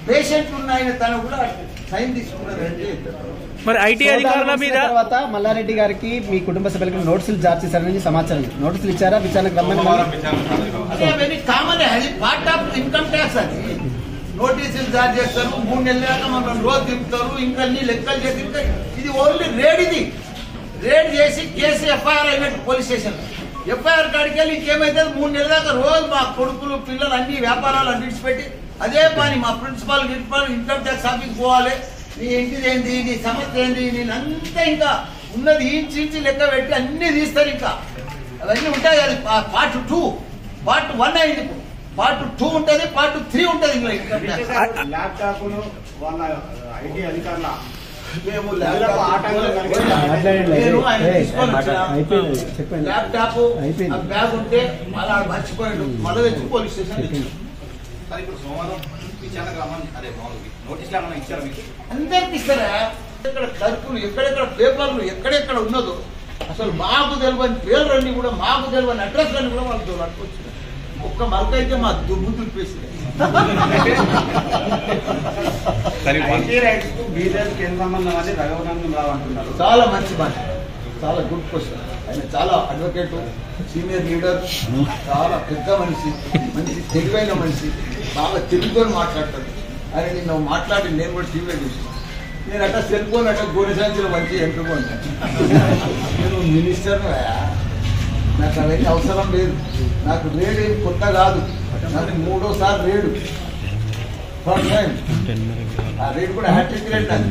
Patient ఉన్న ఆయన తను కూడా సైన్ తీసుకున్నారంటే మరి ఐటీ అధికారుల మీద తర్వాత మల్లారెడ్డి గారికి మీ కుటుంబ సభ్యులకు నోటీసులు జారీ చేశారని సమాచారం నోటీసులు ఇచ్చారా విచారణకు రమ్మని అదే అవన్నీ కామన్ అది పార్ట్ ఆఫ్ ఇన్కమ్ ట్యాక్స్ అది నోటీసులు జారీ చేస్తారు మూడు నెలల దాకా మనం రోజు దింపుతారు ఇంకా అన్ని లెక్కలు చేసి ఇంకా ఇది ఓన్లీ రేడ్ ఇది రేడ్ చేసి కేసు ఎఫ్ఐఆర్ అయినట్టు పోలీస్ స్టేషన్ ఎఫ్ఐఆర్ కాడికి వెళ్ళి ఇంకేమైతే మూడు నెలల దాకా రోజు మా కొడుకులు పిల్లలు అన్ని వ్యాపారాలు అన్నిటి పెట్టి అదే పని మా ప్రిన్సిపాల్ గిన్సిపాల్ ఇన్కమ్ ట్యాక్స్ ఆఫీస్ పోవాలి నీ ఇంటిది ఏంది నీ సమస్య ఏంది నేను అంతా ఇంకా ఉన్నది ఇంచి ఇంచి లెక్క పెట్టి అన్ని తీస్తారు ఇంకా అవన్నీ ఉంటాయి అది పార్ట్ టూ పార్ట్ వన్ అయింది ఇప్పుడు పార్ట్ టూ ఉంటుంది పార్ట్ త్రీ ఉంటుంది ఇంకా ఇన్కమ్ ట్యాక్స్ ల్యాప్టాప్ వాళ్ళ ఐటీ అధికారుల మేము పిల్లలకు ఆ టైంలో కనుక మాట్లాడండి. నేను ఆయన ఏయ్, తీసుకొని మాట్లాడు. వచ్చిన అయిపోయింది. చెప్పండి. ల్యాప్టాప్ అయిపోయింది. ఆ బ్యాగ్ ఉంటే మళ్ళీ ఆడ మర్చిపోయాడు మళ్ళీ తెచ్చి పోలీస్ స్టేషన్ ఇచ్చాడు. సార్ ఇప్పుడు సోమవారం విచారణకు రమ్మని అదే మామూలుగా నోటీసులు ఏమన్నా ఇచ్చారా మీకు అందరికి ఇస్తారా ఎక్కడ సరుకులు ఎక్కడెక్కడ పేపర్లు ఎక్కడెక్కడ ఉన్నదో అసలు మాకు తెలియని పేర్లన్నీ కూడా మాకు తెలియని అడ్రస్ అన్ని కూడా వాళ్ళతో పట్టుకొచ్చింది ఒక్క మరకైతే మా దుమ్ము దులిపేసింది ఐటీ రైట్స్ కు బీజేపీకి ఏం సంబంధం అని రఘునందన్ రావు అంటున్నారు చాలా మంచి మాట చాలా గుడ్ క్వశ్చన్ ఆయన చాలా అడ్వకేట్ సీనియర్ లీడర్ చాలా పెద్ద మనిషి మంచి తెలివైన మనిషి బాగా తెలుగుతో మాట్లాడతాడు ఆయన నిన్న మాట్లాడి నేను కూడా టీవీలో చూసాను నేను అట్లా సెల్ ఫోన్ అట్లా గోని సంచులు మంచి ఎంటుకోను నేను మినిస్టర్ నాకు అవన్నీ అవసరం లేదు నాకు రేడు ఏం కొత్త కాదు నాకు మూడోసారి రేడు ఫస్ట్ టైం ఆ రేడు కూడా హ్యాట్రిక్ రేట్ నాకు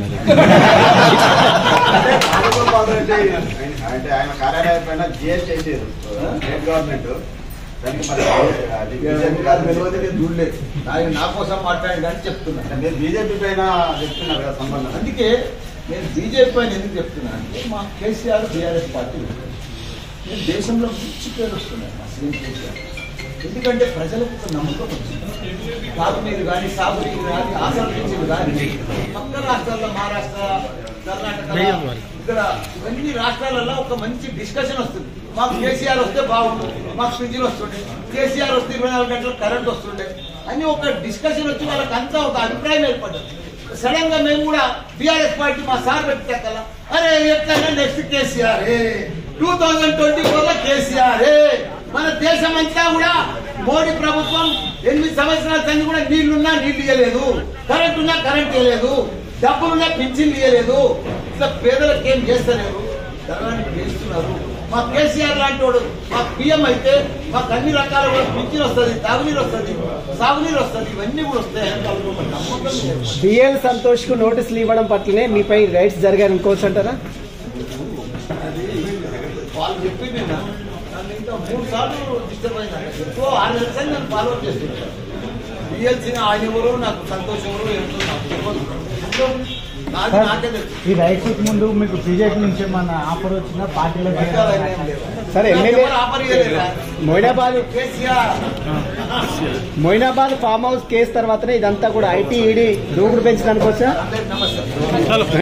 రాజగోపాల్ రెడ్డి అంటే ఆయన కార్యాలయం పైన జిఎస్టీ వేసారు స్టేట్ గవర్నమెంట్ దానికి మరి అది బీజేపీ కాదు తెలియదు నేను చూడలేదు ఆయన నా కోసం మాట్లాడి కానీ చెప్తున్నా అంటే మీరు బీజేపీ పైన చెప్తున్నారు కదా సంబంధం అందుకే నేను బీజేపీ పైన ఎందుకు చెప్తున్నా అంటే మా కేసీఆర్ బీఆర్ఎస్ పార్టీ ఉంది. నేను దేశంలో మంచి పేరు వస్తున్నాయి మా సీఎం కేసీఆర్ ఎందుకంటే ప్రజలకు ఒక నమ్మకం వచ్చింది తాగునీరు కానీ సాగునీరు కానీ ఆసర్వించులు కానీ పక్క రాష్ట్రాల్లో మహారాష్ట్ర కర్ణాటక ఇక్కడ ఇవన్నీ రాష్ట్రాలలో ఒక మంచి డిస్కషన్ వస్తుంది మాకు కేసీఆర్ వస్తే బాగుండు మాకు పింఛన్ వస్తుండే కేసీఆర్ వస్తే ఇరవై నాలుగు గంటలకు కరెంట్ వస్తుండే అని ఒక డిస్కషన్ వచ్చి వాళ్ళకి అంతా ఒక అభిప్రాయం ఏర్పడ్డది సడన్ గా మేము కూడా బీఆర్ఎస్ పార్టీ మా సార్ పెట్టాకల్లా అరే ఎట్లన్నా next KCR two thousand twenty four లో కేసీఆర్ మన దేశం అంతా కూడా మోడీ ప్రభుత్వం ఎనిమిది సంవత్సరాల సంది కూడా నీళ్లున్నా నీళ్లు ఇవ్వలేదు కరెంట్ ఉన్నా కరెంట్ ఇవ్వలేదు డబ్బులున్నా పింఛన్లు ఇవ్వలేదు ఇట్లా పేదలకు ఏం చేస్తలేరు ధనాన్ని చేస్తున్నారు మా కేసీఆర్ లాంటి వాడు మా పిఎం అయితే మాకు అన్ని రకాల కూడా పింఛన్ వస్తుంది తాగునీరు వస్తుంది సాగునీరు వస్తుంది ఇవన్నీ కూడా వస్తాయి అని వాళ్ళకు ఒక నమ్మకం లేదు. బిఎల్ సంతోష్ కు నోటీసులు ఇవ్వడం పట్లనే మీపై రైట్స్ జరిగాయి అనుకోవచ్చు అంటారా అది వాళ్ళు చెప్పి నిన్న నన్ను ఇంకా మూడు సార్లు డిస్టర్బ్ అయిందంట ఎక్కువ ఆరు నెలల సార్లు నన్ను ఫాలో చేస్తున్నారు బిఎల్సిన ఆయన ఎవరు నాకు సంతోషం ఎవరు ఏంటో నాకు తెలియదు నాకు నాకే తెలుసు ఈ రైట్స్ ముందు మీకు బీజేపీ నుంచి ఏమన్నా ఆఫర్ వచ్చినా పార్టీలో పెట్టాలని ఏం లేదు. సరే, నాకు ఎమ్మెల్యే- ఎవరు ఆఫర్ ఇవ్వలేదురా? Moinabad KCR Moinabad farm house case తర్వాతనే ఇదంతా కూడా ఐటీ ఈడీ దూకుడు పెంచడానికి వచ్చా అందరికి నమస్తే